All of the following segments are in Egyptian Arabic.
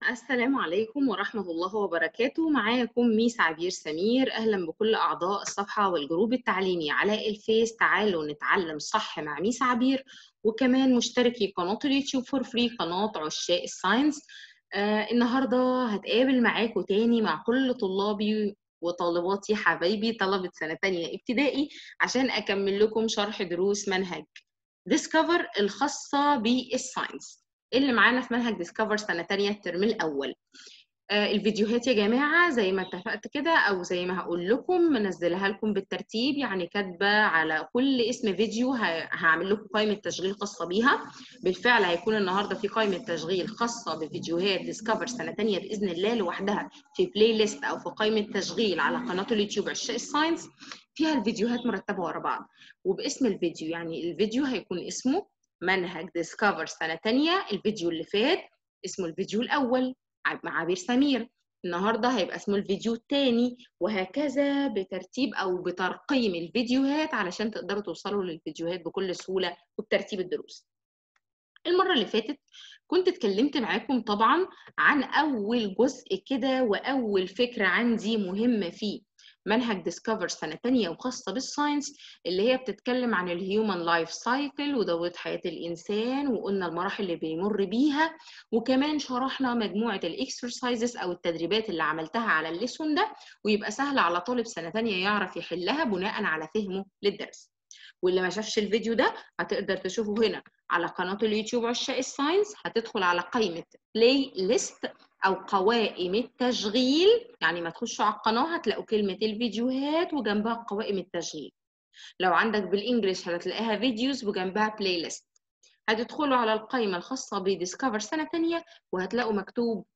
السلام عليكم ورحمة الله وبركاته معاكم ميس عبير سمير أهلا بكل أعضاء الصفحة والجروب التعليمي على الفيس تعالوا نتعلم صح مع ميس عبير وكمان مشتركي قناة اليوتيوب فور فري قناة عشاق الساينس آه النهاردة هتقابل معاكم تاني مع كل طلابي وطالباتي حبايبي طلبة سنة تانية ابتدائي عشان أكمل لكم شرح دروس منهج ديسكفر الخاصة بالساينس اللي معانا في منهج ديسكفر سنة تانية الترم الأول آه الفيديوهات يا جماعة زي ما اتفقت كده أو زي ما هقول لكم منزلها لكم بالترتيب يعني كاتبة على كل اسم فيديو هعمل لكم قائمة تشغيل خاصة بيها بالفعل هيكون النهاردة في قائمة تشغيل خاصة بفيديوهات ديسكفر سنة تانية بإذن الله لوحدها في بلاي ليست أو في قائمة تشغيل على قناة اليوتيوب عشاق الساينس فيها الفيديوهات مرتبة ورا بعض وباسم الفيديو يعني الفيديو هيكون اسمه منهج ديسكفر سنة تانية الفيديو اللي فات اسمه الفيديو الأول مع عبير سمير النهارده هيبقى اسمه الفيديو الثاني وهكذا بترتيب او بترقيم الفيديوهات علشان تقدروا توصلوا للفيديوهات بكل سهوله وبترتيب الدروس المره اللي فاتت كنت اتكلمت معاكم طبعا عن اول جزء كده واول فكره عندي مهمه فيه منهج ديسكفر سنة تانية وخاصة بالساينس اللي هي بتتكلم عن الهيومن لايف سايكل ودورة حياة الإنسان وقلنا المراحل اللي بيمر بيها وكمان شرحنا مجموعة الإكسرسايزز أو التدريبات اللي عملتها على الليسون ده ويبقى سهل على طالب سنة تانية يعرف يحلها بناء على فهمه للدرس واللي ما شافش الفيديو ده هتقدر تشوفه هنا على قناة اليوتيوب عشاق الساينس هتدخل على قائمة بلاي ليست أو قوائم التشغيل يعني ما تخشوا على القناة هتلاقوا كلمة الفيديوهات وجنبها قوائم التشغيل لو عندك بالإنجليش هتلاقيها فيديوز وجنبها بلاي ليست هتدخلوا على القائمة الخاصة بديسكفر سنة تانية وهتلاقوا مكتوب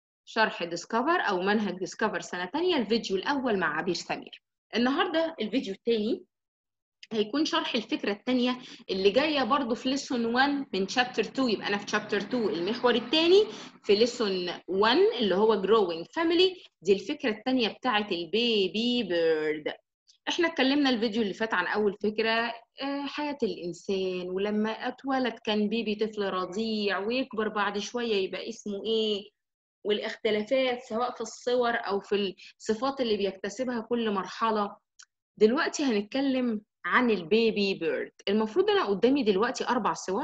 شرح ديسكفر أو منهج ديسكفر سنة تانية الفيديو الأول مع عبير سمير النهاردة الفيديو التاني هيكون شرح الفكرة الثانية اللي جاية برضو في ليسون 1 من شابتر 2 يبقى أنا في شابتر 2 المحور الثاني في ليسون 1 اللي هو growing family دي الفكرة الثانية بتاعة البيبي بيرد احنا اتكلمنا الفيديو اللي فات عن أول فكرة حياة الإنسان ولما اتولد كان بيبي طفل رضيع ويكبر بعد شوية يبقى اسمه إيه والاختلافات سواء في الصور أو في الصفات اللي بيكتسبها كل مرحلة دلوقتي هنتكلم عن البيبي بيرد المفروض انا قدامي دلوقتي اربع صور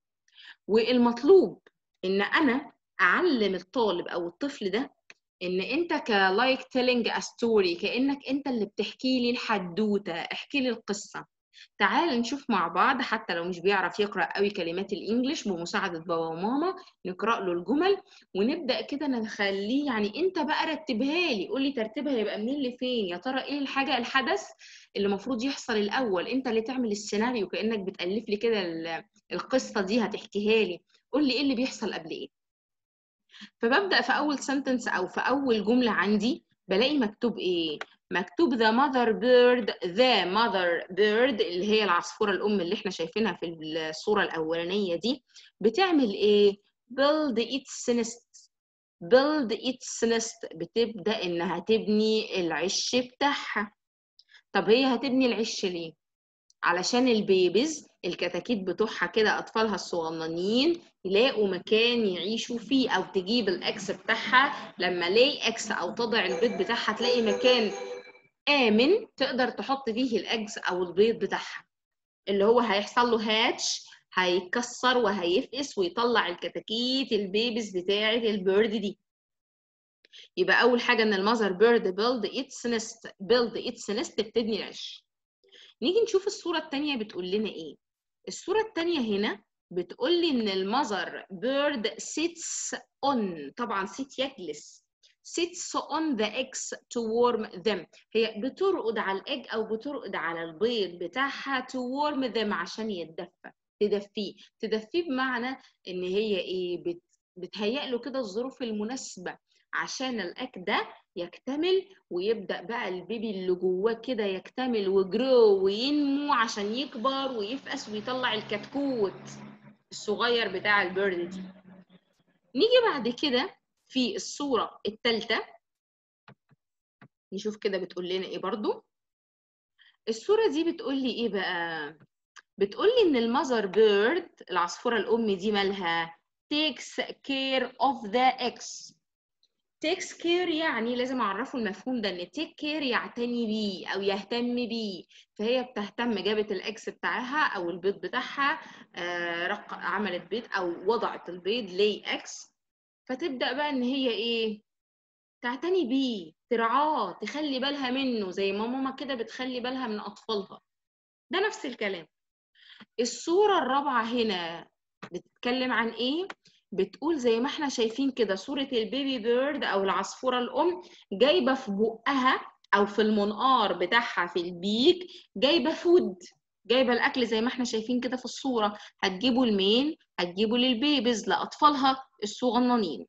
والمطلوب ان انا اعلم الطالب او الطفل ده ان انت كلايك تيلينج ا ستوري كانك انت اللي بتحكي لي الحدوته احكي لي القصه تعال نشوف مع بعض حتى لو مش بيعرف يقرا قوي كلمات الانجليش بمساعده بابا وماما نقرا له الجمل ونبدا كده نخليه يعني انت بقى رتبها لي قول لي ترتيبها يبقى منين لفين يا ترى ايه الحاجه الحدث اللي المفروض يحصل الاول انت اللي تعمل السيناريو كانك بتالف لي كده القصه دي هتحكيها لي قول لي ايه اللي بيحصل قبل ايه فببدا في اول سنتنس او في اول جمله عندي بلاقي مكتوب ايه مكتوب the mother bird the mother bird اللي هي العصفورة الأم اللي احنا شايفينها في الصورة الأولانية دي بتعمل إيه؟ build its nest build its nest بتبدأ إنها تبني العش بتاعها طب هي هتبني العش ليه؟ علشان البيبيز الكتاكيت بتوعها كده أطفالها الصغننين يلاقوا مكان يعيشوا فيه أو تجيب الأكس بتاعها لما لي أكس أو تضع البيض بتاعها تلاقي مكان آمن تقدر تحط فيه الأجز أو البيض بتاعها اللي هو هيحصل له هاتش هيتكسر وهيفقس ويطلع الكتاكيت البيبيز بتاعة البيرد دي يبقى أول حاجة إن المذر بيرد بيلد إتس نست بيلد إتس نست بتبني العش نيجي نشوف الصورة التانية بتقول لنا إيه الصورة التانية هنا بتقول لي إن المذر بيرد sits on طبعا sit يجلس sits on the eggs to warm them هي بترقد على الاج او بترقد على البيض بتاعها to warm them عشان يتدفى تدفيه تدفيه بمعنى ان هي ايه بت... بتهيأ له كده الظروف المناسبة عشان الاج ده يكتمل ويبدأ بقى البيبي اللي جواه كده يكتمل وجرو وينمو عشان يكبر ويفقس ويطلع الكتكوت الصغير بتاع البيرد دي نيجي بعد كده في الصورة الثالثة نشوف كده بتقول لنا ايه برضو الصورة دي بتقول لي ايه بقى بتقول لي ان المذر بيرد العصفورة الام دي مالها takes care of the eggs takes care يعني لازم اعرفه المفهوم ده ان take care يعتني بيه او يهتم بيه فهي بتهتم جابت الاكس بتاعها او البيض بتاعها آه رق... عملت بيض او وضعت البيض لي اكس فتبدا بقى ان هي ايه تعتني بيه ترعاه تخلي بالها منه زي ما ماما كده بتخلي بالها من اطفالها ده نفس الكلام الصوره الرابعه هنا بتتكلم عن ايه بتقول زي ما احنا شايفين كده صورة البيبي بيرد أو العصفورة الأم جايبة في بقها أو في المنقار بتاعها في البيك جايبة فود جايبة الأكل زي ما احنا شايفين كده في الصورة هتجيبه لمين؟ هتجيبه للبيبيز لأطفالها الصغننين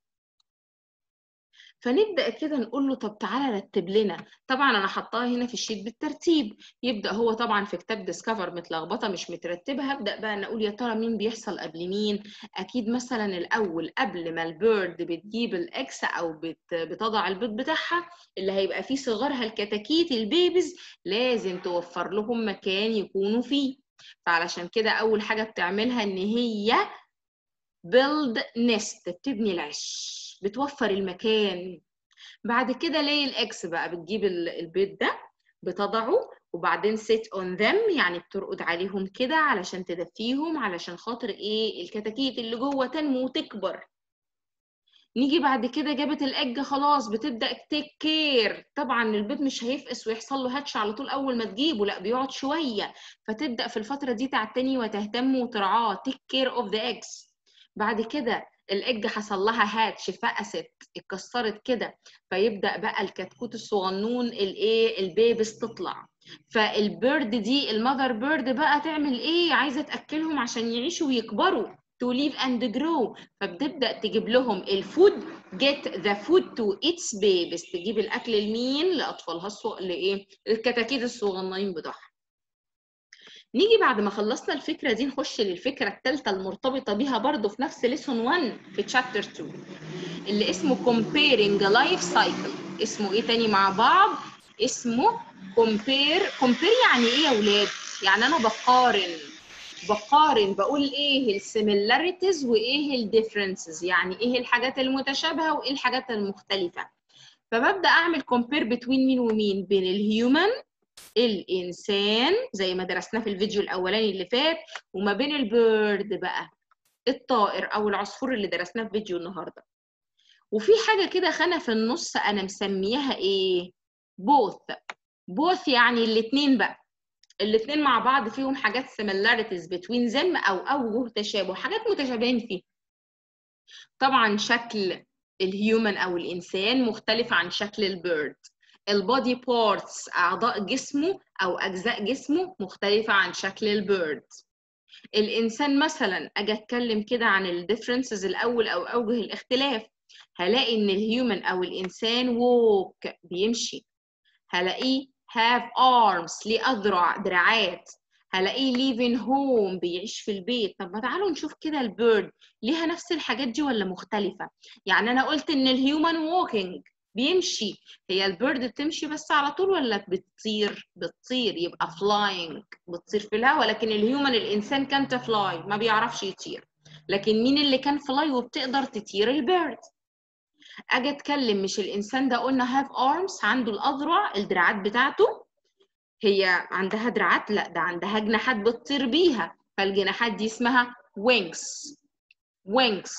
فنبدا كده نقول له طب تعالى رتب لنا طبعا انا حطاها هنا في الشيت بالترتيب يبدا هو طبعا في كتاب ديسكفر متلخبطه مش مترتبه هبدا بقى نقول يا ترى مين بيحصل قبل مين اكيد مثلا الاول قبل ما البيرد بتجيب الاكس او بت بتضع البيض بتاعها اللي هيبقى فيه صغارها الكتاكيت البيبيز لازم توفر لهم مكان يكونوا فيه فعلشان كده اول حاجه بتعملها ان هي build nest بتبني العش بتوفر المكان بعد كده لي الاكس بقى بتجيب البيض ده بتضعه وبعدين sit on them يعني بترقد عليهم كده علشان تدفيهم علشان خاطر ايه الكتاكيت اللي جوه تنمو وتكبر نيجي بعد كده جابت الاج خلاص بتبدا تيك كير طبعا البيض مش هيفقس ويحصل له هاتش على طول اول ما تجيبه لا بيقعد شويه فتبدا في الفتره دي تعتني وتهتم وترعاه تيك كير اوف ذا اجز بعد كده الاج حصل لها هاتش فقست اتكسرت كده فيبدا بقى الكتكوت الصغنون الايه البيبس تطلع فالبيرد دي المذر بيرد بقى تعمل ايه عايزه تاكلهم عشان يعيشوا ويكبروا to live and grow فبتبدا تجيب لهم الفود get the food to its babies تجيب الاكل لمين لاطفالها الصغ... لايه الكتاكيت الصغننين بتوعها نيجي بعد ما خلصنا الفكرة دي نخش للفكرة الثالثة المرتبطة بيها برضو في نفس ليسون 1 في تشابتر 2 اللي اسمه comparing life cycle اسمه ايه تاني مع بعض اسمه compare compare يعني ايه يا ولاد يعني انا بقارن بقارن بقول ايه السيميلاريتيز وايه الديفرنسز يعني ايه الحاجات المتشابهة وايه الحاجات المختلفة فببدأ اعمل compare between مين ومين بين الهيومن الانسان زي ما درسناه في الفيديو الاولاني اللي فات وما بين البيرد بقى الطائر او العصفور اللي درسناه في فيديو النهارده وفي حاجه كده خانه في النص انا مسمياها ايه بوث بوث يعني الاثنين بقى الاثنين مع بعض فيهم حاجات similarities between them او اوجه تشابه حاجات متشابهين فيه طبعا شكل الهيومن او الانسان مختلف عن شكل البيرد البودي بارتس اعضاء جسمه او اجزاء جسمه مختلفه عن شكل البيرد الانسان مثلا اجي اتكلم كده عن الديفرنسز الاول او اوجه الاختلاف هلاقي ان الهيومن او الانسان ووك بيمشي هلاقيه have arms ليه اذرع دراعات هلاقيه live in home بيعيش في البيت طب ما تعالوا نشوف كده البيرد ليها نفس الحاجات دي ولا مختلفة يعني أنا قلت إن الهيومن walking بيمشي هي البيرد بتمشي بس على طول ولا بتطير بتطير يبقى flying بتطير في الهواء لكن الهيومن الإنسان كان فلاي ما بيعرفش يطير لكن مين اللي كان فلاي وبتقدر تطير البيرد اجي اتكلم مش الانسان ده قلنا هاف ارمز عنده الاذرع الدراعات بتاعته هي عندها دراعات لا ده عندها جناحات بتطير بيها فالجناحات دي اسمها wings wings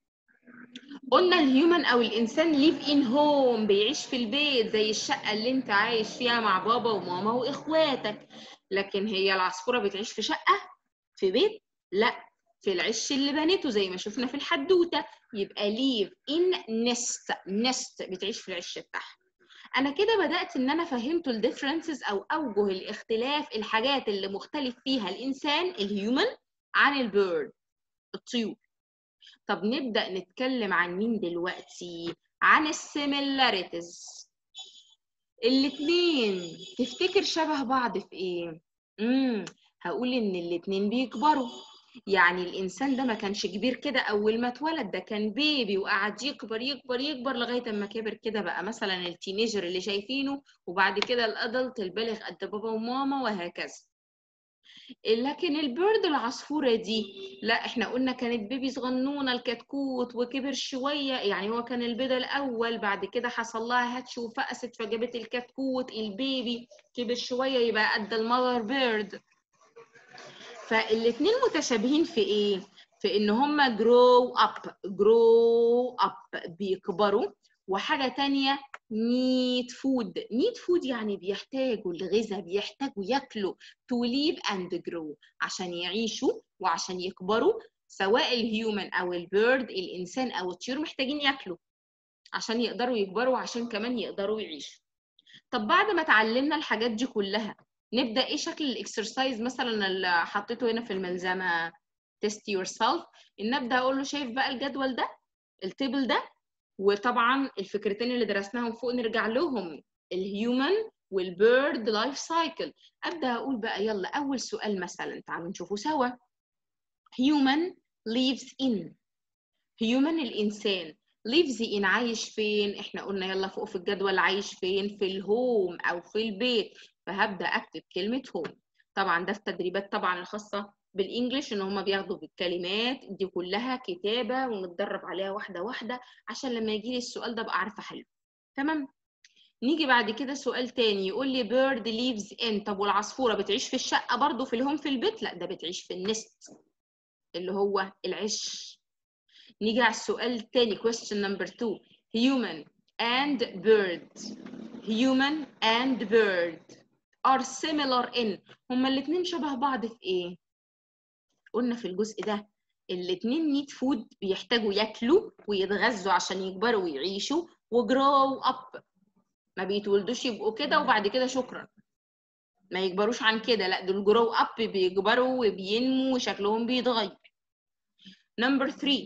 قلنا الهيومن او الانسان ليف ان هوم بيعيش في البيت زي الشقه اللي انت عايش فيها مع بابا وماما واخواتك لكن هي العصفوره بتعيش في شقه في بيت لا في العش اللي بنيته زي ما شفنا في الحدوته يبقى ليف ان نست نست بتعيش في العش بتاعها انا كده بدات ان انا فهمته الديفرنسز او اوجه الاختلاف الحاجات اللي مختلف فيها الانسان الهيومن عن البيرد الطيور طب نبدا نتكلم عن مين دلوقتي عن السيميلاريتيز الاتنين تفتكر شبه بعض في ايه امم هقول ان الاتنين بيكبروا يعني الانسان ده ما كانش كبير كده اول ما اتولد ده كان بيبي وقعد يكبر يكبر يكبر لغايه اما كبر كده بقى مثلا التينيجر اللي شايفينه وبعد كده الادلت البالغ قد بابا وماما وهكذا لكن البيرد العصفورة دي لا احنا قلنا كانت بيبي صغنونة الكتكوت وكبر شوية يعني هو كان البيضة الأول بعد كده حصل لها هاتش وفقست فجابت الكتكوت البيبي كبر شوية يبقى قد المذر بيرد فالاتنين متشابهين في ايه؟ في ان هما grow up grow up بيكبروا وحاجة تانية need food need food يعني بيحتاجوا الغذاء بيحتاجوا ياكلوا to live and grow عشان يعيشوا وعشان يكبروا سواء الهيومن او البيرد الانسان او الطيور محتاجين ياكلوا عشان يقدروا يكبروا وعشان كمان يقدروا يعيشوا طب بعد ما اتعلمنا الحاجات دي كلها نبدا ايه شكل الاكسرسايز مثلا اللي حطيته هنا في الملزمه تيست يور سيلف ان ابدا اقول له شايف بقى الجدول ده التيبل ده وطبعا الفكرتين اللي درسناهم فوق نرجع لهم الهيومن والبيرد لايف سايكل ابدا اقول بقى يلا اول سؤال مثلا تعالوا نشوفه سوا human lives in human الانسان lives in عايش فين احنا قلنا يلا فوق في الجدول عايش فين في الهوم او في البيت فهبدا اكتب كلمه هوم طبعا ده في التدريبات طبعا الخاصه بالانجلش ان هم بياخدوا بالكلمات دي كلها كتابه ونتدرب عليها واحده واحده عشان لما يجي لي السؤال ده ابقى عارفه احله تمام نيجي بعد كده سؤال تاني يقول لي بيرد ليفز ان طب والعصفوره بتعيش في الشقه برضو في الهوم في البيت لا ده بتعيش في النست اللي هو العش نيجي على السؤال التاني question number two human and bird human and bird are similar in هما الاتنين شبه بعض في ايه قلنا في الجزء ده الاتنين نيد فود بيحتاجوا ياكلوا ويتغذوا عشان يكبروا ويعيشوا وجرو اب ما بيتولدوش يبقوا كده وبعد كده شكرا ما يكبروش عن كده لا دول جرو اب بيكبروا وبينموا وشكلهم بيتغير نمبر 3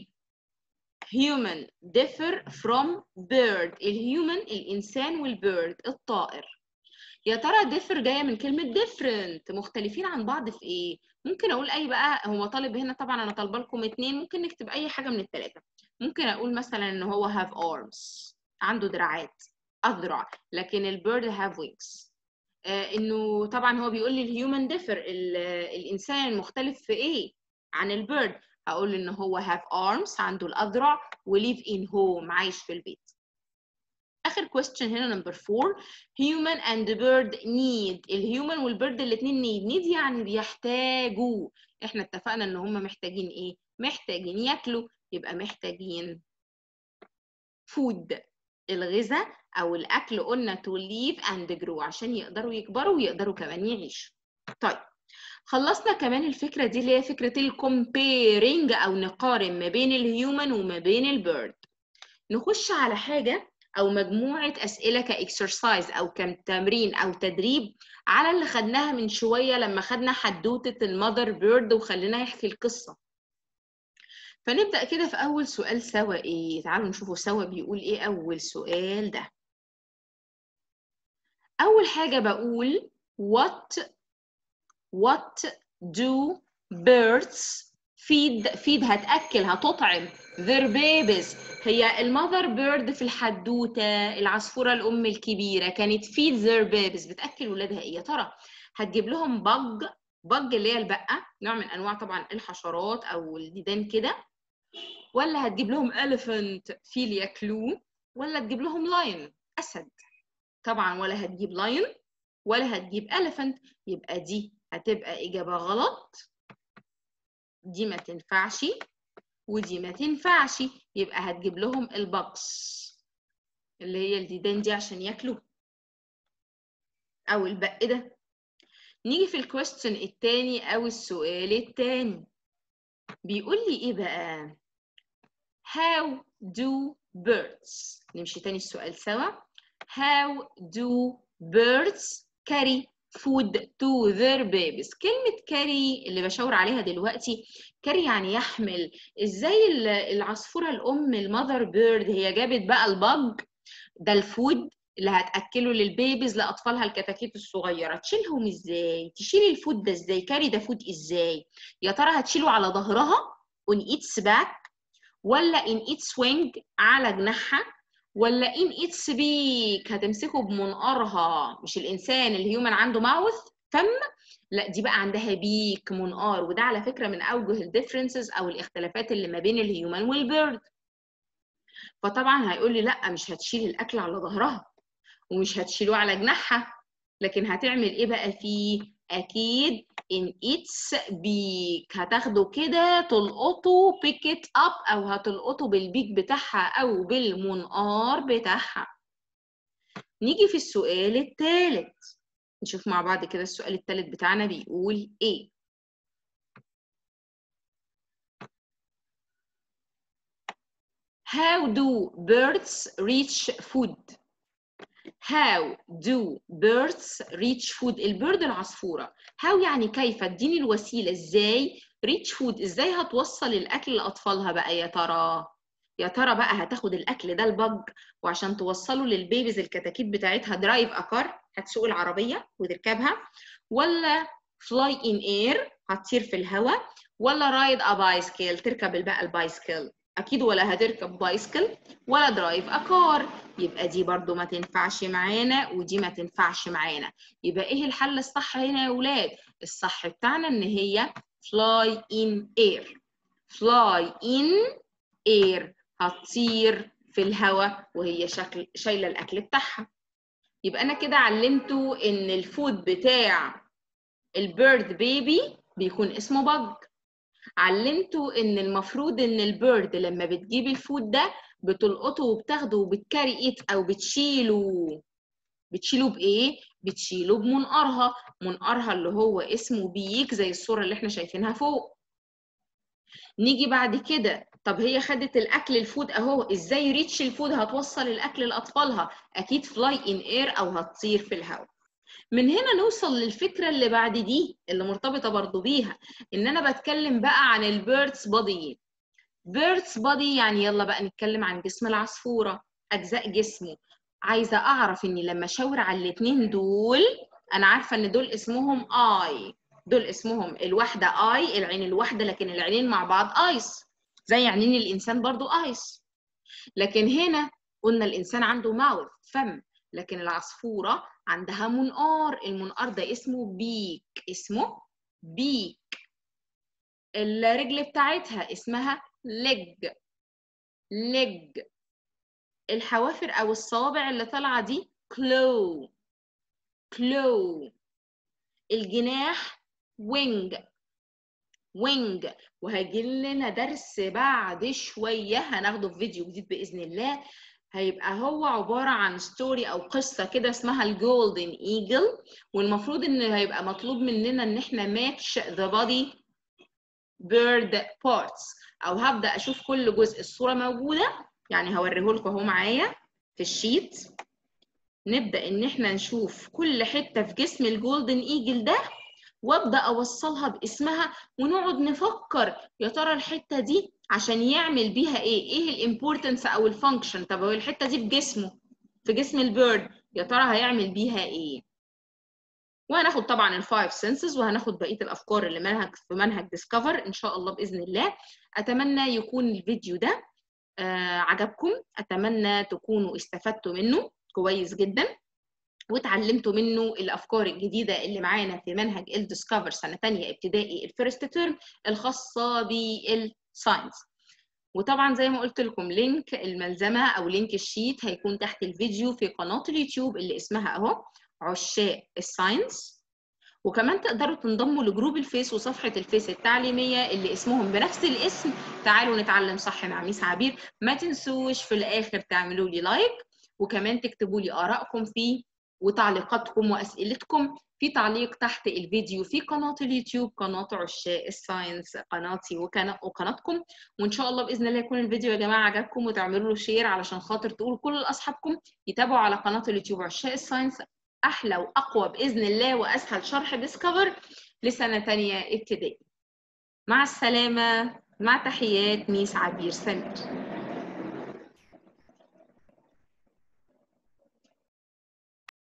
human differ from bird الهيومن الانسان والبيرد الطائر يا ترى differ جايه من كلمه different مختلفين عن بعض في ايه ممكن اقول اي بقى هو طالب هنا طبعا انا طالبه لكم اتنين ممكن نكتب اي حاجه من الثلاثه ممكن اقول مثلا ان هو have arms عنده دراعات اذرع لكن البيرد have wings آه انه طبعا هو بيقول لي الهيومن ديفر الانسان مختلف في ايه عن البيرد هقول ان هو have arms عنده الاذرع وليف in home عايش في البيت اخر question هنا نمبر 4 human and bird need الهيومن والبيرد الاثنين need need يعني بيحتاجوا احنا اتفقنا ان هم محتاجين ايه محتاجين ياكلوا يبقى محتاجين food الغذاء او الاكل قلنا to live and grow عشان يقدروا يكبروا ويقدروا كمان يعيشوا طيب خلصنا كمان الفكره دي اللي هي فكره الكومبيرنج او نقارن ما بين الهيومن وما بين البيرد نخش على حاجه او مجموعه اسئله كاكسرسايز او كتمرين او تدريب على اللي خدناها من شويه لما خدنا حدوته المذر بيرد وخليناه يحكي القصه فنبدا كده في اول سؤال سوا ايه تعالوا نشوفوا سوا بيقول ايه اول سؤال ده اول حاجه بقول what what do birds feed feed هتاكل هتطعم their babies هي المذر بيرد في الحدوته العصفوره الام الكبيره كانت feed their babies بتاكل ولادها ايه يا ترى هتجيب لهم بج بج اللي هي البقه نوع من انواع طبعا الحشرات او الديدان كده ولا هتجيب لهم elephant فيل ياكلوه ولا تجيب لهم لاين اسد طبعا ولا هتجيب لاين ولا هتجيب elephant يبقى دي هتبقى اجابه غلط دي ما تنفعش ودي ما تنفعش يبقى هتجيب لهم البقس اللي هي الديدان دي عشان ياكلوه او البق ده نيجي في الكويستشن التاني او السؤال التاني بيقول لي ايه بقى how do birds نمشي تاني السؤال سوا how do birds carry food to their babies كلمة carry اللي بشاور عليها دلوقتي carry يعني يحمل ازاي العصفورة الأم المذر بيرد هي جابت بقى البج ده الفود اللي هتاكله للبيبيز لاطفالها الكتاكيت الصغيره تشيلهم ازاي تشيل الفود ده ازاي كاري ده فود ازاي يا ترى هتشيله على ظهرها on its back ولا in its wing على جناحها ولا in its beak هتمسكه بمنقارها مش الانسان الهيومن عنده ماوث فم لا دي بقى عندها بيك منقار وده على فكره من اوجه الديفرنسز او الاختلافات اللي ما بين الهيومن والبيرد فطبعا هيقول لي لا مش هتشيل الاكل على ظهرها ومش هتشيله على جناحها لكن هتعمل ايه بقى فيه اكيد in its beak هتاخده كده تلقطه pick it up او هتلقطه بالبيك بتاعها او بالمنقار بتاعها نيجي في السؤال الثالث نشوف مع بعض كده السؤال الثالث بتاعنا بيقول ايه How do birds reach food? How do birds reach food? البرد العصفورة. How يعني كيف؟ اديني الوسيلة ازاي reach food ازاي هتوصل الأكل لأطفالها بقى يا ترى؟ يا ترى بقى هتاخد الأكل ده البج وعشان توصله للبيبيز الكتاكيت بتاعتها درايف أكار هتسوق العربية وتركبها ولا fly in air هتطير في الهواء ولا رايد ا بايسكل تركب بقى البايسكل اكيد ولا هتركب بايسكل ولا درايف اكار يبقى دي برضو ما تنفعش معانا ودي ما تنفعش معانا يبقى ايه الحل الصح هنا يا ولاد الصح بتاعنا ان هي fly in air fly in air هتطير في الهواء وهي شكل شايله الاكل بتاعها يبقى انا كده علمته ان الفود بتاع البيرد بيبي بيكون اسمه بج علمته ان المفروض ان البيرد لما بتجيب الفود ده بتلقطه وبتاخده وبتكاري ايت او بتشيله بتشيله بايه بتشيله بمنقارها منقارها اللي هو اسمه بيك زي الصوره اللي احنا شايفينها فوق نيجي بعد كده طب هي خدت الاكل الفود اهو ازاي ريتش الفود هتوصل الاكل لاطفالها اكيد فلاي ان اير او هتطير في الهواء من هنا نوصل للفكره اللي بعد دي اللي مرتبطه برضو بيها ان انا بتكلم بقى عن البيردز بودي بيردز بودي يعني يلا بقى نتكلم عن جسم العصفوره اجزاء جسمه عايزه اعرف اني لما اشاور على الاثنين دول انا عارفه ان دول اسمهم اي دول اسمهم الواحده اي العين الواحده لكن العينين مع بعض ايس زي عينين الانسان برضو ايس لكن هنا قلنا الانسان عنده ماوث فم لكن العصفوره عندها منقار المنقار ده اسمه بيك اسمه بيك الرجل بتاعتها اسمها لج لج الحوافر او الصوابع اللي طالعه دي كلو كلو الجناح وينج وينج وهيجي لنا درس بعد شويه هناخده في فيديو جديد باذن الله هيبقى هو عباره عن ستوري او قصه كده اسمها الجولدن ايجل والمفروض ان هيبقى مطلوب مننا ان احنا ماتش ذا بودي بيرد بارتس او هبدا اشوف كل جزء الصوره موجوده يعني هوريه لكم اهو معايا في الشيت نبدا ان احنا نشوف كل حته في جسم الجولدن ايجل ده وابدا اوصلها باسمها ونقعد نفكر يا ترى الحته دي عشان يعمل بيها ايه ايه الامبورتنس او الفانكشن طب هو الحته دي في جسمه في جسم البيرد يا ترى هيعمل بيها ايه وهناخد طبعا الفايف سنسز وهناخد بقيه الافكار اللي منهج في منهج ديسكفر ان شاء الله باذن الله اتمنى يكون الفيديو ده آه عجبكم اتمنى تكونوا استفدتوا منه كويس جدا واتعلمتوا منه الافكار الجديده اللي معانا في منهج الديسكفر سنه ثانيه ابتدائي الفيرست تيرم الخاصه بالساينس وطبعا زي ما قلت لكم لينك الملزمه او لينك الشيت هيكون تحت الفيديو في قناه اليوتيوب اللي اسمها اهو عشاق الساينس وكمان تقدروا تنضموا لجروب الفيس وصفحة الفيس التعليمية اللي اسمهم بنفس الاسم تعالوا نتعلم صح مع ميس عبير ما تنسوش في الآخر تعملوا لي لايك وكمان تكتبوا لي آرائكم فيه وتعليقاتكم واسئلتكم في تعليق تحت الفيديو في قناه اليوتيوب قناه عشاق الساينس قناتي وقناتكم وان شاء الله باذن الله يكون الفيديو يا جماعه عجبكم وتعملوا له شير علشان خاطر تقولوا كل اصحابكم يتابعوا على قناه اليوتيوب عشاق الساينس احلى واقوى باذن الله واسهل شرح ديسكفر لسنه ثانيه ابتدائي مع السلامه مع تحيات ميس عبير سمير